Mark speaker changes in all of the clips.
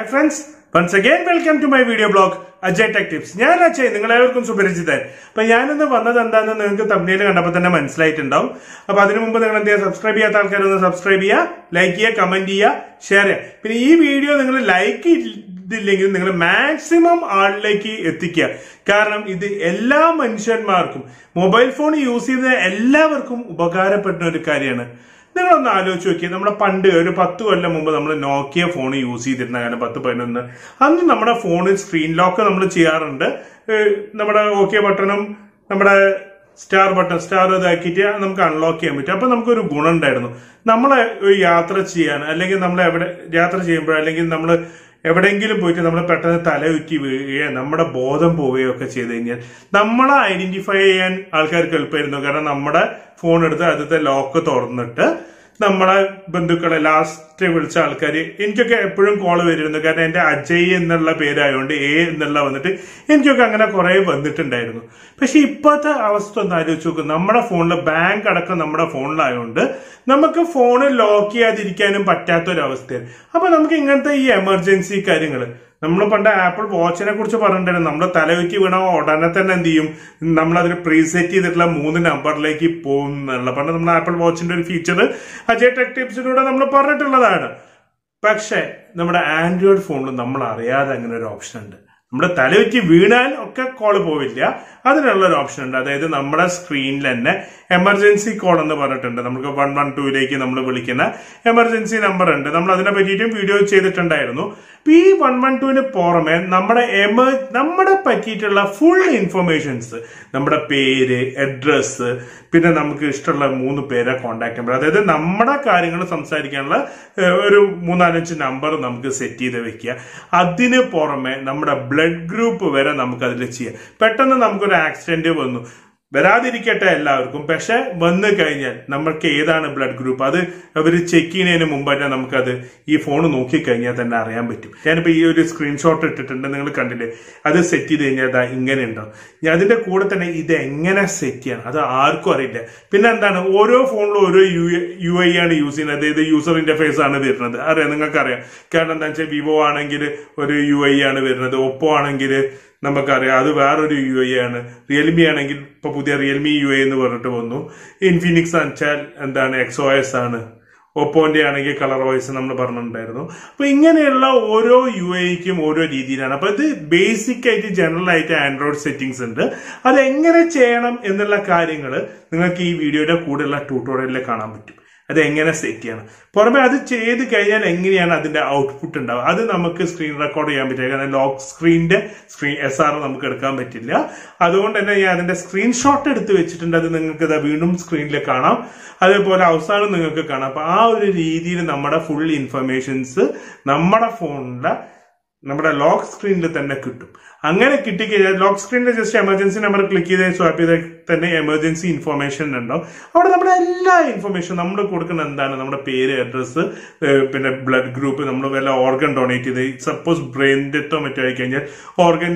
Speaker 1: friends once again welcome to my video blog Ajay tech tips ഞാൻ അജയ് നിങ്ങളേവർക്കും സുപരിചിതൻ അപ്പൊ ഞാനിന്ന് വന്നത് എന്താണെന്ന് നിങ്ങൾക്ക് തമ്മിൽ കണ്ടപ്പോൾ തന്നെ മനസ്സിലായിട്ടുണ്ടാവും അപ്പൊ അതിനു മുമ്പ് നിങ്ങൾ എന്ത് ചെയ്യുക സബ്സ്ക്രൈബ് ചെയ്യാത്ത ആൾക്കാരൊന്ന് സബ്സ്ക്രൈബ് ചെയ്യുക ലൈക്ക് ചെയ്യുക കമന്റ് ചെയ്യുക ഷെയർ ചെയ്യുക പിന്നെ ഈ വീഡിയോ നിങ്ങൾ ലൈക്ക് ഇതില്ലെങ്കിൽ നിങ്ങൾ മാക്സിമം ആളിലേക്ക് എത്തിക്കുക കാരണം ഇത് എല്ലാ മനുഷ്യന്മാർക്കും മൊബൈൽ ഫോൺ യൂസ് ചെയ്യുന്ന എല്ലാവർക്കും ഉപകാരപ്പെടുന്ന ഒരു കാര്യമാണ് നിങ്ങളൊന്ന് ആലോചിച്ച് നോക്കിയേ നമ്മുടെ പണ്ട് ഒരു പത്ത് കൊല്ലം മുമ്പ് നമ്മൾ നോക്കിയ ഫോൺ യൂസ് ചെയ്തിരുന്ന കാലം പത്ത് പതിനൊന്ന് അന്ന് നമ്മുടെ ഫോണിൽ സ്ക്രീൻ ലോക്ക് നമ്മൾ ചെയ്യാറുണ്ട് ഏഹ് നമ്മുടെ ഓക്കെ ബട്ടണും നമ്മുടെ സ്റ്റാർ ബട്ടൺ സ്റ്റാർ ഇതാക്കിയിട്ട് നമുക്ക് അൺലോക്ക് ചെയ്യാൻ പറ്റും അപ്പൊ നമുക്കൊരു ഗുണം ഉണ്ടായിരുന്നു നമ്മളെ ഒരു യാത്ര ചെയ്യാൻ അല്ലെങ്കിൽ നമ്മൾ എവിടെ യാത്ര ചെയ്യുമ്പോൾ അല്ലെങ്കിൽ നമ്മൾ എവിടെയെങ്കിലും പോയിട്ട് നമ്മൾ പെട്ടെന്ന് തലയുറ്റി വീഴുകയോ നമ്മുടെ ബോധം പോവുകയോ ഒക്കെ ചെയ്ത് കഴിഞ്ഞാൽ നമ്മളെ ഐഡന്റിഫൈ ചെയ്യാൻ ആൾക്കാർക്ക് എളുപ്പമായിരുന്നു കാരണം നമ്മുടെ ഫോൺ എടുത്ത് ആദ്യത്തെ ലോക്ക് തുറന്നിട്ട് നമ്മളെ ബന്ധുക്കളെ ലാസ്റ്റ് വിളിച്ച ആൾക്കാർ എനിക്കൊക്കെ എപ്പോഴും കോൾ വരുന്നു കാരണം എന്റെ അജയ് എന്നുള്ള പേരായതുകൊണ്ട് എ എന്നുള്ള വന്നിട്ട് എനിക്കൊക്കെ അങ്ങനെ കുറെ വന്നിട്ടുണ്ടായിരുന്നു പക്ഷെ ഇപ്പോഴത്തെ അവസ്ഥ ഒന്ന് ആലോചിച്ച് നോക്കും നമ്മുടെ ഫോണിൽ ബാങ്ക് അടക്കം നമ്മുടെ ഫോണിലായതുകൊണ്ട് നമുക്ക് ഫോൺ ലോക്ക് ചെയ്യാതിരിക്കാനും പറ്റാത്തൊരവസ്ഥയാണ് അപ്പൊ നമുക്ക് ഇങ്ങനത്തെ ഈ എമർജൻസി കാര്യങ്ങൾ നമ്മൾ പണ്ട് ആപ്പിൾ വാച്ചിനെ കുറിച്ച് പറഞ്ഞിട്ടുണ്ടായിരുന്നു നമ്മൾ തലവെക്കി വീണ ഉടനെ തന്നെ എന്ത് ചെയ്യും നമ്മൾ അതിന് പ്രീസെറ്റ് ചെയ്തിട്ടുള്ള മൂന്ന് നമ്പറിലേക്ക് പോകും എന്നുള്ള പണ്ട് നമ്മൾ ആപ്പിൾ വാച്ചിന്റെ ഒരു ഫീച്ചർ അജയ് ടെക് ടിപ്സിലൂടെ നമ്മൾ പറഞ്ഞിട്ടുള്ളതാണ് പക്ഷെ നമ്മുടെ ആൻഡ്രോയിഡ് ഫോണിൽ നമ്മൾ അറിയാതെ അങ്ങനെ ഒരു ഓപ്ഷൻ ഉണ്ട് നമ്മുടെ തലവെറ്റി വീണാൽ ഒക്കെ കോൾ പോവില്ല അതിനുള്ള ഒരു ഓപ്ഷൻ ഉണ്ട് അതായത് നമ്മുടെ സ്ക്രീനിൽ തന്നെ എമർജൻസി കോൾ എന്ന് പറഞ്ഞിട്ടുണ്ട് നമുക്ക് വൺ വൺ ടൂയിലേക്ക് നമ്മൾ വിളിക്കുന്ന എമർജൻസി നമ്പർ ഉണ്ട് നമ്മൾ അതിനെ പറ്റിയിട്ടും വീഡിയോ ചെയ്തിട്ടുണ്ടായിരുന്നു അപ്പൊ ഈ വൺ വൺ ടുവിന് പുറമെ നമ്മുടെ എമ നമ്മുടെ പറ്റിയിട്ടുള്ള ഫുൾ ഇൻഫർമേഷൻസ് നമ്മുടെ പേര് അഡ്രസ്സ് പിന്നെ നമുക്ക് ഇഷ്ടമുള്ള മൂന്ന് പേരെ കോൺടാക്ട് നമ്പർ അതായത് നമ്മുടെ കാര്യങ്ങൾ സംസാരിക്കാനുള്ള ഏഹ്, ഒരു മൂന്നാലഞ്ച് നമ്പർ നമുക്ക് സെറ്റ് ചെയ്ത് വെക്കുക അതിന് പുറമെ നമ്മുടെ ബ്ലഡ് ഗ്രൂപ്പ് വരെ നമുക്ക് അതിൽ ചെയ്യാം പെട്ടെന്ന് നമുക്കൊരു ആക്സിഡന്റ് വന്നു വരാതിരിക്കട്ടെ എല്ലാവർക്കും പക്ഷെ വന്നു കഴിഞ്ഞാൽ നമ്മൾക്ക് ഏതാണ് ബ്ലഡ് ഗ്രൂപ്പ് അത് അവർ ചെക്ക് ചെയ്യുന്നതിന് മുമ്പ് തന്നെ നമുക്കത് ഈ ഫോൺ നോക്കിക്കഴിഞ്ഞാൽ തന്നെ അറിയാൻ പറ്റും ഞാനിപ്പോ ഈ ഒരു സ്ക്രീൻഷോട്ട് ഇട്ടിട്ടുണ്ട് നിങ്ങൾ കണ്ടില്ലേ അത് സെറ്റ് ചെയ്ത് കഴിഞ്ഞാൽ ദാ ഇങ്ങനെ ഉണ്ടാവും ഞാൻ അതിന്റെ കൂടെ തന്നെ ഇത് എങ്ങനെ സെറ്റ് ചെയ്യണം അത് ആർക്കും അറിയില്ല പിന്നെ എന്താണ് ഓരോ ഫോണിലും ഓരോ യു യു ഐ ആണ് യൂസ് ചെയ്യുന്നത് അതായത് യൂസർ ഇന്റർഫേസ് ആണ് വരുന്നത് അറിയാം നിങ്ങൾക്കറിയാം കാരണം എന്താ വെച്ചാൽ വിവോ ആണെങ്കിൽ ഒരു യു ഐ ആണ് വരുന്നത് ഒപ്പോ ആണെങ്കിൽ നമുക്കറിയാം അത് വേറൊരു യു ഐ ആണ് റിയൽമി ആണെങ്കിൽ ഇപ്പൊ പുതിയ റിയൽമി യു ഐ എന്ന് പറഞ്ഞിട്ട് വന്നു ഇൻഫിനിക്സ് വെച്ചാൽ എന്താണ് എക്സോ എസ് ആണ് ഒപ്പോന്റെ ആണെങ്കിൽ കളർ വോയിസ് നമ്മൾ പറഞ്ഞിട്ടുണ്ടായിരുന്നു അപ്പൊ ഇങ്ങനെയുള്ള ഓരോ യു ഐക്കും ഓരോ രീതിയിലാണ് അപ്പൊ ഇത് ബേസിക് ആയിട്ട് ജനറൽ ആയിട്ട് ആൻഡ്രോയിഡ് സെറ്റിംഗ്സ് ഉണ്ട് അത് എങ്ങനെ ചെയ്യണം എന്നുള്ള കാര്യങ്ങൾ നിങ്ങൾക്ക് ഈ വീഡിയോയുടെ കൂടെയുള്ള ട്യൂട്ടോറിയലിൽ കാണാൻ പറ്റും അത് എങ്ങനെ സെറ്റ് ചെയ്യണം പുറമെ അത് ചെയ്ത് കഴിഞ്ഞാൽ എങ്ങനെയാണ് അതിന്റെ ഔട്ട്പുട്ട് ഉണ്ടാവുക അത് നമുക്ക് സ്ക്രീൻ റെക്കോർഡ് ചെയ്യാൻ പറ്റില്ല കാരണം ലോക്ക് സ്ക്രീനിന്റെ സ്ക്രീൻ എസ് ആർ നമുക്ക് എടുക്കാൻ പറ്റില്ല അതുകൊണ്ട് തന്നെ ഞാൻ അതിന്റെ സ്ക്രീൻഷോട്ട് എടുത്ത് വെച്ചിട്ടുണ്ട് അത് നിങ്ങൾക്ക് ഇതാ വീണ്ടും സ്ക്രീനിൽ കാണാം അതേപോലെ അവസാനം നിങ്ങൾക്ക് കാണാം അപ്പൊ ആ ഒരു രീതിയിൽ നമ്മുടെ ഫുൾ ഇൻഫർമേഷൻസ് നമ്മുടെ ഫോണിലെ നമ്മുടെ ലോക്ക് സ്ക്രീനിൽ തന്നെ കിട്ടും അങ്ങനെ കിട്ടിക്കഴിഞ്ഞാൽ ലോക്ക് സ്ക്രീനിൽ ജസ്റ്റ് എമർജൻസി നമ്പർ ക്ലിക്ക് ചെയ്ത് സ്വാപ്പ് ചെയ്താൽ തന്നെ എമർജൻസി ഇൻഫർമേഷൻ ഉണ്ടാവും അവിടെ നമ്മുടെ എല്ലാ ഇൻഫർമേഷൻ നമ്മൾ കൊടുക്കുന്ന എന്താണ് നമ്മുടെ പേര് അഡ്രസ്സ് പിന്നെ ബ്ലഡ് ഗ്രൂപ്പ് നമ്മൾ വല്ല ഓർഗൻ ഡൊണേറ്റ് ചെയ്ത് സപ്പോസ് ബ്രെയിൻ ഡെത്തോ മറ്റോ ആയി കഴിഞ്ഞാൽ ഓർഗൻ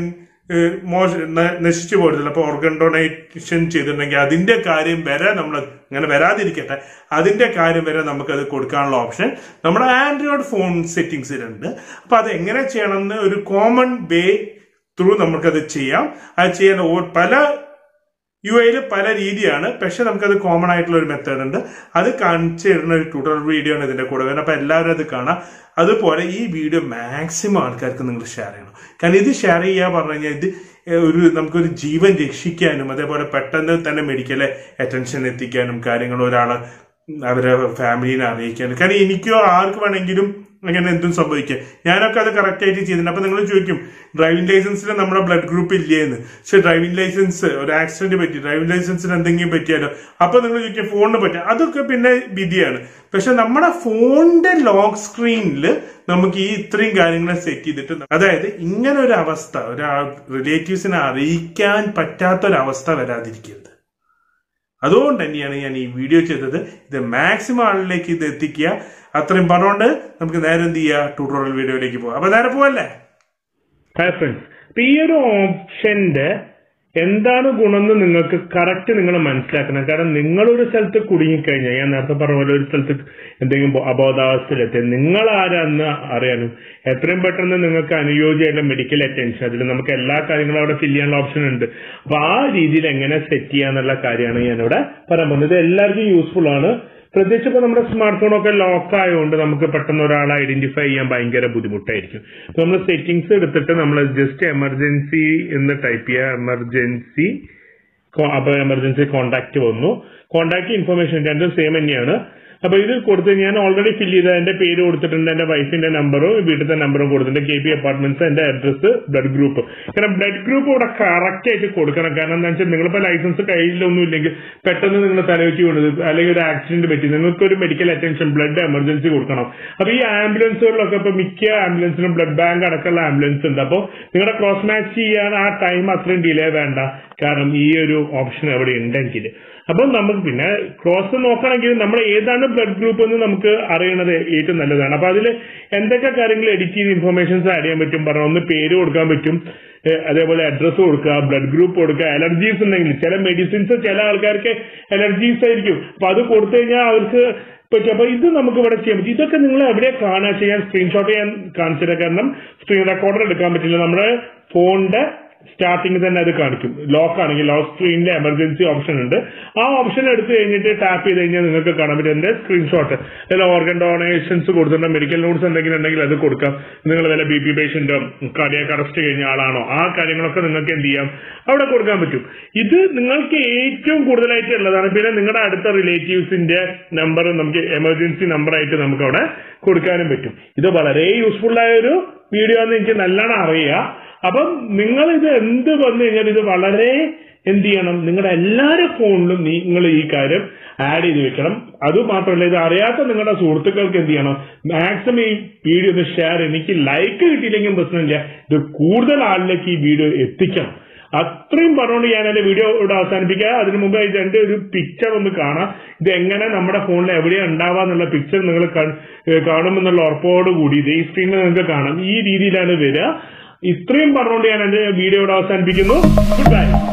Speaker 1: മോശ ന- നശിച്ചു പോയിട്ടില്ല അപ്പൊ ഓർഗൻ ഡൊണേഷൻ ചെയ്തിട്ടുണ്ടെങ്കിൽ അതിന്റെ കാര്യം വരെ നമ്മൾ അങ്ങനെ വരാതിരിക്കട്ടെ അതിന്റെ കാര്യം വരെ നമുക്കത് കൊടുക്കാനുള്ള ഓപ്ഷൻ നമ്മുടെ ആൻഡ്രോയിഡ് ഫോൺ സെറ്റിംഗ്സിലുണ്ട് അപ്പൊ അത് എങ്ങനെ ചെയ്യണം എന്ന് ഒരു കോമൺ വേ ത്രൂ നമുക്കത് ചെയ്യാം അത് ചെയ്യാൻ ഓ- പല യു ഐയിൽ പല രീതിയാണ് പക്ഷെ നമുക്കത് കോമൺ ആയിട്ടുള്ള ഒരു മെത്തേഡ് ഉണ്ട് അത് കാണിച്ചു തരുന്ന ഒരു ട്യൂട്ടോറിയൽ വീഡിയോ ആണ് ഇതിന്റെ കൂടെ വരുന്നത് അപ്പൊ എല്ലാവരും അത് കാണാം അതുപോലെ ഈ വീഡിയോ മാക്സിമം ആൾക്കാർക്ക് നിങ്ങൾ ഷെയർ ചെയ്യണം കാരണം ഇത് ഷെയർ ചെയ്യാ പറഞ്ഞു കഴിഞ്ഞാൽ ഇത് ഒരു നമുക്കൊരു ജീവൻ രക്ഷിക്കാനും അതേപോലെ പെട്ടെന്ന് തന്നെ മെഡിക്കൽ അറ്റൻഷൻ എത്തിക്കാനും കാര്യങ്ങൾ ഒരാളെ അവരെ ഫാമിലിനെ അറിയിക്കാനും കാരണം എനിക്കോ ആർക്ക് വേണമെങ്കിലും അങ്ങനെ എന്തും സംഭവിക്കാം ഞാനൊക്കെ അത് കറക്റ്റ് ആയിട്ട് ചെയ്തിട്ടുണ്ട് അപ്പൊ നിങ്ങൾ ചോദിക്കും ഡ്രൈവിംഗ് ലൈസൻസിൽ നമ്മുടെ ബ്ലഡ് ഗ്രൂപ്പ് ഇല്ലേന്ന് പക്ഷെ ഡ്രൈവിംഗ് ലൈസൻസ് ഒരു ആക്സിഡന്റ് പറ്റി ഡ്രൈവിംഗ് ലൈസൻസിന് എന്തെങ്കിലും പറ്റിയാലോ അപ്പൊ നിങ്ങൾ ചോദിക്കും ഫോണിന് പറ്റും അതൊക്കെ പിന്നെ വിധിയാണ് പക്ഷെ നമ്മുടെ ഫോണിന്റെ ലോക്ക് സ്ക്രീനിൽ നമുക്ക് ഈ ഇത്രയും കാര്യങ്ങൾ സെറ്റ് ചെയ്തിട്ട് അതായത് ഇങ്ങനെ ഒരു അവസ്ഥ ഒരു റിലേറ്റീവ്സിനെ അറിയിക്കാൻ പറ്റാത്തൊരവസ്ഥ വരാതിരിക്കരുത് അതുകൊണ്ട് തന്നെയാണ് ഞാൻ ഈ വീഡിയോ ചെയ്തത് ഇത് മാക്സിമം ആളിലേക്ക് ഇത് എത്തിക്കുക അത്രയും പറഞ്ഞുകൊണ്ട് നമുക്ക് നേരെ എന്ത് ചെയ്യുക ട്യൂട്ടോറിയൽ വീഡിയോയിലേക്ക് പോകാം അപ്പൊ നേരെ പോവല്ലേ ഹായ് ഫ്രണ്ട്സ് അപ്പൊ ഈ ഒരു ഓപ്ഷന്റെ എന്താണ് ഗുണമെന്ന് നിങ്ങൾക്ക് കറക്റ്റ് നിങ്ങൾ മനസ്സിലാക്കണം കാരണം നിങ്ങളൊരു സ്ഥലത്ത് കുടുങ്ങിക്കഴിഞ്ഞാൽ ഞാൻ നേരത്തെ പറഞ്ഞ പോലെ ഒരു സ്ഥലത്ത് എന്തെങ്കിലും ബോ- അബോധാവസ്ഥയിലെത്തി നിങ്ങൾ ആരാന്ന് അറിയാനും എത്രയും പെട്ടെന്ന് നിങ്ങൾക്ക് അനുയോജ്യമായിട്ടുള്ള മെഡിക്കൽ അറ്റൻഷൻ അതിൽ നമുക്ക് എല്ലാ കാര്യങ്ങളും അവിടെ ഫില്ല് ചെയ്യാനുള്ള ഓപ്ഷൻ ഉണ്ട് അപ്പൊ ആ രീതിയിൽ എങ്ങനെ സെറ്റ് ചെയ്യാന്നുള്ള കാര്യമാണ് ഞാനിവിടെ പറയാൻ പോകുന്നത് ഇത് എല്ലാവർക്കും യൂസ്ഫുൾ ആണ് പ്രത്യേകിച്ച് ഇപ്പൊ നമ്മുടെ സ്മാർട്ട് ഫോൺ ഒക്കെ ലോക്ക് ആയതുകൊണ്ട് നമുക്ക് പെട്ടെന്ന് ഒരാളെ ഐഡന്റിഫൈ ചെയ്യാൻ ഭയങ്കര ബുദ്ധിമുട്ടായിരിക്കും അപ്പൊ നമ്മൾ സെറ്റിംഗ്സ് എടുത്തിട്ട് നമ്മൾ ജസ്റ്റ് എമർജൻസി എന്ന് ടൈപ്പ് ചെയ്യുക എമർജൻസി അപ്പൊ എമർജൻസി കോൺടാക്ട് വന്നു കോൺടാക്ട് ഇൻഫർമേഷൻ രണ്ടും സെയിം തന്നെയാണ് അപ്പൊ ഇത് കൊടുത്ത് ഞാൻ ഓൾറെഡി ഫില്ല് ചെയ്ത എന്റെ പേര് കൊടുത്തിട്ടുണ്ട് എന്റെ വൈഫിന്റെ നമ്പറും വീട്ടിലത്തെ നമ്പറും കൊടുത്തിട്ടുണ്ട് കെ പി അപ്പാർട്ട്മെന്റ്സ് എന്റെ അഡ്രസ് ബ്ലഡ് ഗ്രൂപ്പ് കാരണം ബ്ലഡ് ഗ്രൂപ്പ് ഇവിടെ കറക്റ്റ് ആയിട്ട് കൊടുക്കണം കാരണം എന്താ വെച്ചാൽ നിങ്ങളിപ്പോ ലൈസൻസ് കയ്യിലൊന്നും ഇല്ലെങ്കിൽ പെട്ടെന്ന് നിങ്ങൾ തലവെച്ച് വീണത് അല്ലെങ്കിൽ ഒരു ആക്സിഡന്റ് പറ്റി നിങ്ങൾക്ക് ഒരു മെഡിക്കൽ അറ്റൻഷൻ ബ്ലഡ് എമർജൻസി കൊടുക്കണം അപ്പൊ ഈ ആംബുലൻസുകളിലൊക്കെ ഇപ്പൊ മിക്ക ആംബുലൻസിനും ബ്ലഡ് ബാങ്ക് അടക്കമുള്ള ആംബുലൻസ് ഉണ്ട് അപ്പോൾ നിങ്ങളുടെ ക്രോസ് മാച്ച് ചെയ്യാൻ ആ ടൈം അത്രയും ഡിലേ വേണ്ട കാരണം ഈ ഒരു ഓപ്ഷൻ അവിടെ ഉണ്ടെങ്കിൽ അപ്പം നമുക്ക് പിന്നെ ക്രോസ് നോക്കണമെങ്കിൽ നമ്മൾ ഏതാണ് ബ്ലഡ് ഗ്രൂപ്പ് എന്ന് നമുക്ക് അറിയണത് ഏറ്റവും നല്ലതാണ് അപ്പൊ അതിൽ എന്തൊക്കെ കാര്യങ്ങൾ എഡിറ്റ് ചെയ്ത് ഇൻഫർമേഷൻസ് ആഡ് ചെയ്യാൻ പറ്റും പറഞ്ഞു ഒന്ന് പേര് കൊടുക്കാൻ പറ്റും ഏഹ് അതേപോലെ അഡ്രസ്സ് കൊടുക്കുക ബ്ലഡ് ഗ്രൂപ്പ് കൊടുക്കുക അലർജീസ് ഉണ്ടെങ്കിൽ ചില മെഡിസിൻസ് ചില ആൾക്കാർക്ക് അലർജീസ് ആയിരിക്കും അപ്പൊ അത് കൊടുത്തു കഴിഞ്ഞാൽ അവർക്ക് പറ്റും അപ്പൊ ഇത് നമുക്ക് ഇവിടെ ചെയ്യാൻ പറ്റും ഇതൊക്കെ നിങ്ങൾ എവിടെ കാണാൻ ചെയ്യാൻ സ്ക്രീൻഷോട്ട് ചെയ്യാൻ കാണിച്ചിട്ട് കാരണം സ്ക്രീൻ റെക്കോർഡർ എടുക്കാൻ പറ്റില്ല നമ്മുടെ ഫോണിന്റെ സ്റ്റാർട്ടിങ് തന്നെ അത് കാണിക്കും ലോക്ക് ആണെങ്കിൽ ലോക്ക് സ്ക്രീനിൽ എമർജൻസി ഓപ്ഷൻ ഉണ്ട് ആ ഓപ്ഷൻ എടുത്തു കഴിഞ്ഞിട്ട് ടാപ്പ് ചെയ്ത് കഴിഞ്ഞാൽ നിങ്ങൾക്ക് കാണാൻ പറ്റും എന്റെ സ്ക്രീൻഷോട്ട് അതിൽ ഓർഗൻ ഡൊണേഷൻസ് കൊടുത്തിട്ടുണ്ട് മെഡിക്കൽ നോട്ട്സ് എന്തെങ്കിലും ഉണ്ടെങ്കിൽ അത് കൊടുക്കാം നിങ്ങൾ വല്ല ബി പി പേഷ്യന്റോ കാർഡിയാക്ക് അറസ്റ്റ് കഴിഞ്ഞ ആളാണോ ആ കാര്യങ്ങളൊക്കെ നിങ്ങൾക്ക് എന്ത് ചെയ്യാം അവിടെ കൊടുക്കാൻ പറ്റും ഇത് നിങ്ങൾക്ക് ഏറ്റവും കൂടുതലായിട്ട് ഉള്ളതാണ് പിന്നെ നിങ്ങളുടെ അടുത്ത റിലേറ്റീവ്സിന്റെ നമ്പർ നമുക്ക് എമർജൻസി നമ്പർ ആയിട്ട് നമുക്ക് അവിടെ കൊടുക്കാനും പറ്റും ഇത് വളരെ യൂസ്ഫുൾ ആയ ഒരു വീഡിയോ എന്ന് എനിക്ക് നല്ലോണം അറിയാം അപ്പം നിങ്ങൾ ഇത് എന്ത് വന്നു കഴിഞ്ഞാൽ ഇത് വളരെ എന്ത് ചെയ്യണം നിങ്ങളുടെ എല്ലാവരുടെ ഫോണിലും നിങ്ങൾ ഈ കാര്യം ആഡ് ചെയ്ത് വെക്കണം അത് മാത്രമല്ല ഇത് അറിയാത്ത നിങ്ങളുടെ സുഹൃത്തുക്കൾക്ക് എന്ത് ചെയ്യണം മാക്സിമം ഈ വീഡിയോ ഒന്ന് ഷെയർ എനിക്ക് ലൈക്ക് കിട്ടിയില്ലെങ്കിലും പ്രശ്നമില്ല ഇത് കൂടുതൽ ആളിലേക്ക് ഈ വീഡിയോ എത്തിക്കണം അത്രയും പറഞ്ഞുകൊണ്ട് ഞാൻ എന്റെ വീഡിയോ ഇവിടെ അവസാനിപ്പിക്കുക അതിനു മുമ്പ് ഇതിന്റെ ഒരു പിക്ചർ ഒന്ന് കാണാം ഇത് എങ്ങനെ നമ്മുടെ ഫോണിൽ എവിടെയാണ് ഉണ്ടാവാന്നുള്ള പിക്ചർ നിങ്ങൾ കാണുമെന്നുള്ള ഉറപ്പോടുകൂടി ഇത് ഈ സ്ക്രീനിൽ നിങ്ങൾക്ക് കാണാം ഈ രീതിയിലാണ് വരിക ഇത്രയും പറഞ്ഞുകൊണ്ട് ഞാൻ എന്റെ വീഡിയോ ഇവിടെ അവസാനിപ്പിക്കുന്നു ഗുഡ് ബൈ